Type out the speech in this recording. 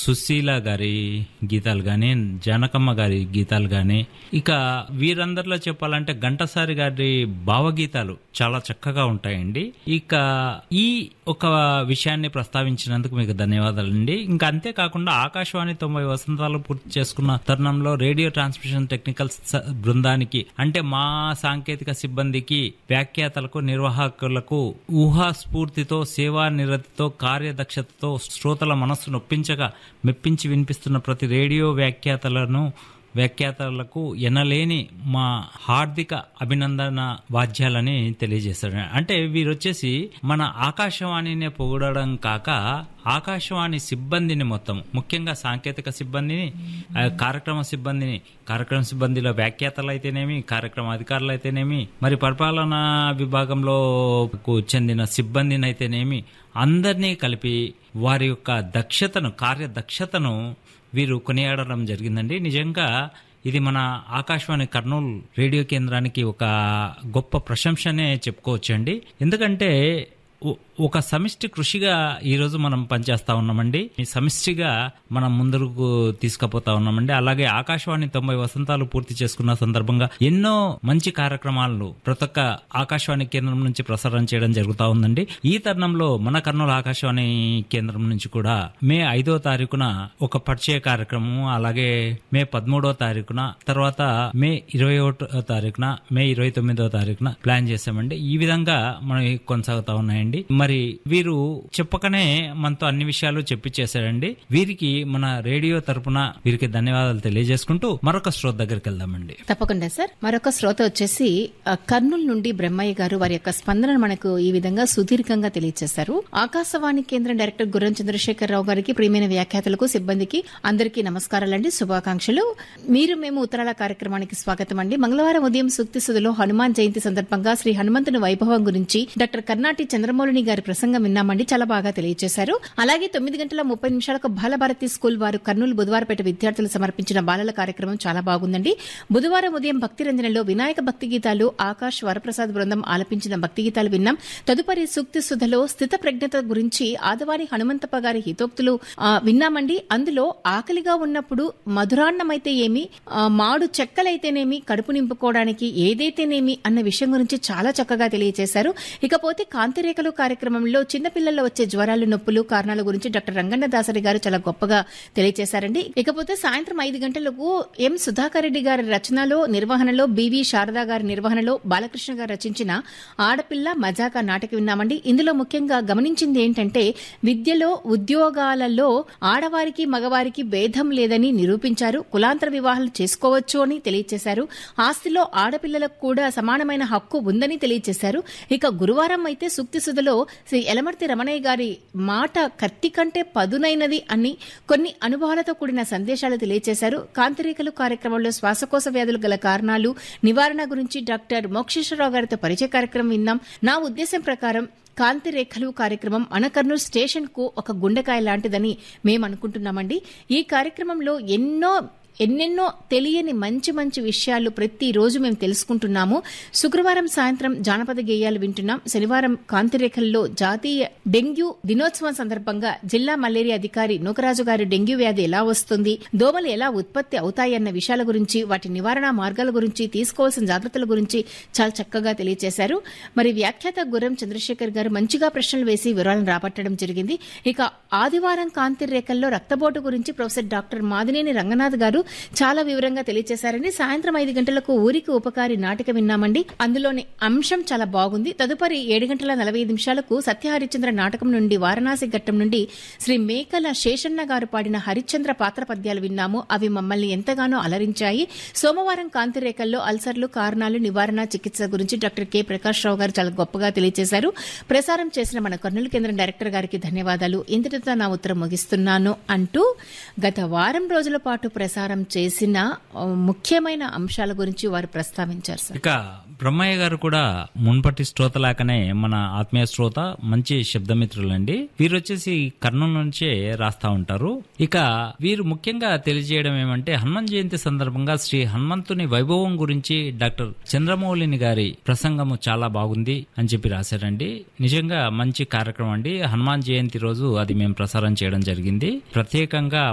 సుశీల గారి గీతాలు గాని జానకమ్మ గారి గీతాలు గాని ఇక వీరందరిలో చెప్పాలంటే ఘంటసారి గారి భావగీతాలు చాలా చక్కగా ఉంటాయండి ఇక ఈ ఒక విషయాన్ని ప్రస్తావించినందుకు మీకు ధన్యవాదాలండి ఇంకా అంతేకాకుండా ఆకాశవాణి తొంభై వసంతాలు పూర్తి చేసుకున్న తరుణంలో రేడియో ట్రాన్స్మిషన్ టెక్నికల్ స- బృందానికి అంటే మా సాంకేతిక సిబ్బందికి వ్యాఖ్యాతలకు నిర్వాహకులకు ఊహా స్ఫూర్తితో సేవా నిరతితో కార్యదక్షతతో శ్రోతల మనస్సు నొప్పించగా మెప్పించి వినిపిస్తున్న ప్రతి రేడియో వ్యాఖ్యాతలను వ్యాఖ్యాతలకు ఎనలేని మా హార్దిక అభినందన వాద్యాలని తెలియజేశారు అంటే వీరు వచ్చేసి మన ఆకాశవాణిని పొగడడం కాక ఆకాశవాణి సిబ్బందిని మొత్తం ముఖ్యంగా సాంకేతిక సిబ్బందిని ఆ, కార్యక్రమ సిబ్బందిని కార్యక్రమ సిబ్బందిలో వ్యాఖ్యాతలు అయితేనేమి కార్యక్రమ అధికారులు అయితేనేమి మరి పరిపాలనా విభాగంలో కు చెందిన సిబ్బందిని అయితేనేమి అందరినీ కలిపి వారి యొక్క దక్షతను కార్యదక్షతను వీరు కొనియాడడం జరిగిందండి నిజంగా ఇది మన ఆకాశవాణి కర్నూలు రేడియో కేంద్రానికి ఒక గొప్ప ప్రశంసనే చెప్పుకోవచ్చండి ఎందుకంటే ఒ- ఒక సమిష్టి కృషిగా ఈ రోజు మనం పనిచేస్తా ఉన్నామండి ఈ సమిష్టిగా మనం ముందుకు తీసుకుపోతా ఉన్నామండి అలాగే ఆకాశవాణి తొంభై వసంతాలు పూర్తి చేసుకున్న సందర్భంగా ఎన్నో మంచి కార్యక్రమాలను ప్రతి ఒక్క ఆకాశవాణి కేంద్రం నుంచి ప్రసారం చేయడం జరుగుతా ఉందండి ఈ తరుణంలో మన కర్నూలు ఆకాశవాణి కేంద్రం నుంచి కూడా మే ఐదో తారీఖున ఒక పరిచయ కార్యక్రమం అలాగే మే పదమూడో తారీఖున తర్వాత మే ఇరవై ఒకటో తారీఖున మే ఇరవై తొమ్మిదో తారీఖున ప్లాన్ చేశామండి ఈ విధంగా మనం కొనసాగుతా ఉన్నాయండి మరి వీరు చెప్పకనే మనతో అన్ని విషయాలు చెప్పిచ్చేశారండి వీరికి మన రేడియో తరపున వీరికి ధన్యవాదాలు తెలియజేసుకుంటూ మరొక శ్రోత దగ్గరికి వెళ్దామండి తప్పకుండా సార్ మరొక శ్రోత వచ్చేసి ఆ, కర్నూలు నుండి బ్రహ్మయ్య గారు వారి యొక్క స్పందన మనకు ఈ విధంగా సుదీర్ఘంగా తెలియజేశారు ఆకాశవాణి కేంద్ర డైరెక్టర్ గుర్రం చంద్రశేఖర్ రావు గారికి ప్రియమైన వ్యాఖ్యాతలకు సిబ్బందికి అందరికీ నమస్కారాలండి శుభాకాంక్షలు మీరు మేము ఉత్తరాల కార్యక్రమానికి స్వాగతం అండి మంగళవారం ఉదయం సూక్తి సుధిలో హనుమాన్ జయంతి సందర్భంగా శ్రీ హనుమంతుని వైభవం గురించి డాక్టర్ కర్ణాటి చంద్రమౌళిని గారి ప్రసంగం విన్నామండి చాలా బాగా తెలియజేశారు అలాగే తొమ్మిది గంటల ముప్పై నిమిషాలకు బాలభారతి స్కూల్ వారు కర్నూలు బుధవారపేట విద్యార్థులు సమర్పించిన బాలల కార్యక్రమం చాలా బాగుందండి బుధవారం ఉదయం భక్తి రంజనలో వినాయక భక్తి గీతాలు ఆకాష్ వరప్రసాద్ బృందం ఆలపించిన భక్తి గీతాలు విన్నాం తదుపరి సూక్తి సుధలో స్థిత ప్రజ్ఞత గురించి ఆదవారి హనుమంతప్ప గారి హితోక్తులు ఆ, విన్నామండి అందులో ఆకలిగా ఉన్నప్పుడు మధురాన్నమైతే ఏమి ఆ, మాడు చెక్కలైతేనేమి కడుపు నింపుకోవడానికి ఏదైతేనేమి అన్న విషయం గురించి చాలా చక్కగా తెలియజేశారు ఇకపోతే కాంతిరేఖలు కార్యక్రమంలో చిన్నపిల్లల్లో వచ్చే జ్వరాలు నొప్పులు కారణాల గురించి డాక్టర్ రంగన్న దాసరి గారు చాలా గొప్పగా తెలియజేశారండి ఇకపోతే సాయంత్రం ఐదు గంటలకు ఎం సుధాకర్ రెడ్డి గారి రచనలో నిర్వహణలో బివి శారదా గారి నిర్వహణలో బాలకృష్ణ గారు రచించిన ఆడపిల్ల మజాకా నాటక విన్నామండి ఇందులో ముఖ్యంగా గమనించింది ఏంటంటే విద్యలో ఉద్యోగాలలో ఆడవారికి మగవారికి భేదం లేదని నిరూపించారు కులాంతర వివాహాలు చేసుకోవచ్చు అని తెలియజేశారు ఆస్తిలో ఆడపిల్లలకు కూడా సమానమైన హక్కు ఉందని తెలియజేశారు ఇక గురువారం అయితే సూక్తి సుధలో శ్రీ ఎలమర్తి రమణయ్య గారి మాట కత్తి కంటే పదునైనది అని కొన్ని అనుభవాలతో కూడిన సందేశాలు తెలియజేశారు కాంతిరేఖలు కార్యక్రమంలో శ్వాసకోశ వ్యాధులు గల కారణాలు నివారణ గురించి డాక్టర్ మోక్షేశ్వరరావు గారితో పరిచయ కార్యక్రమం విన్నాం నా ఉద్దేశం ప్రకారం కాంతి రేఖలు కార్యక్రమం మన కర్నూలు స్టేషన్ కు ఒక గుండెకాయ లాంటిదని మేము అనుకుంటున్నామండి ఈ కార్యక్రమంలో ఎన్నో ఎన్నెన్నో తెలియని మంచి మంచి విషయాలు ప్రతిరోజు మేము తెలుసుకుంటున్నాము శుక్రవారం సాయంత్రం జానపద గేయాలు వింటున్నాం శనివారం కాంతిరేఖల్లో జాతీయ డెంగ్యూ దినోత్సవం సందర్భంగా జిల్లా మలేరియా అధికారి నూకరాజు గారి డెంగ్యూ వ్యాధి ఎలా వస్తుంది దోమలు ఎలా ఉత్పత్తి అవుతాయన్న విషయాల గురించి వాటి నివారణ మార్గాల గురించి తీసుకోవాల్సిన జాగ్రత్తల గురించి చాలా చక్కగా తెలియజేశారు మరి వ్యాఖ్యాత గుర్రం చంద్రశేఖర్ గారు మంచిగా ప్రశ్నలు వేసి వివరాలను రాబట్టడం జరిగింది ఇక ఆదివారం కాంతి రేఖల్లో రక్తపోటు గురించి ప్రొఫెసర్ డాక్టర్ మాదినేని రంగనాథ్ గారు చాలా వివరంగా తెలియజేశారండి సాయంత్రం ఐదు గంటలకు ఊరికి ఉపకారి నాటిక విన్నామండి అందులోని అంశం చాలా బాగుంది తదుపరి ఏడు గంటల నలభై ఐదు నిమిషాలకు సత్యహరిచంద్ర నాటకం నుండి వారణాసి ఘట్టం నుండి శ్రీ మేకల శేషన్న గారు పాడిన హరిశ్చంద్ర పాత్ర పద్యాలు విన్నాము అవి మమ్మల్ని ఎంతగానో అలరించాయి సోమవారం కాంతిరేఖల్లో అల్సర్లు కారణాలు నివారణ చికిత్స గురించి డాక్టర్ కె ప్రకాష్ రావు గారు చాలా గొప్పగా తెలియజేశారు ప్రసారం చేసిన మన కర్నూలు కేంద్రం డైరెక్టర్ గారికి ధన్యవాదాలు ఇంతటితో నా ఉత్తరం ముగిస్తున్నాను అంటూ గత వారం రోజుల పాటు ప్రసారం చేసిన ఆ, ముఖ్యమైన అంశాల గురించి వారు ప్రస్తావించారు సార్ ఇక బ్రహ్మయ్య గారు కూడా మున్పటి శ్రోత లాగానే మన ఆత్మీయ శ్రోత మంచి శబ్దమిత్రులండి వీరు వచ్చేసి కర్నూలు నుంచే రాస్తా ఉంటారు ఇక వీరు ముఖ్యంగా తెలియజేయడం ఏమంటే హనుమాన్ జయంతి సందర్భంగా శ్రీ హనుమంతుని వైభవం గురించి డాక్టర్ చంద్రమౌళిని గారి ప్రసంగము చాలా బాగుంది అని చెప్పి రాశారండి నిజంగా మంచి కార్యక్రమం అండి హనుమాన్ జయంతి రోజు అది మేము ప్రసారం చేయడం జరిగింది ప్రత్యేకంగా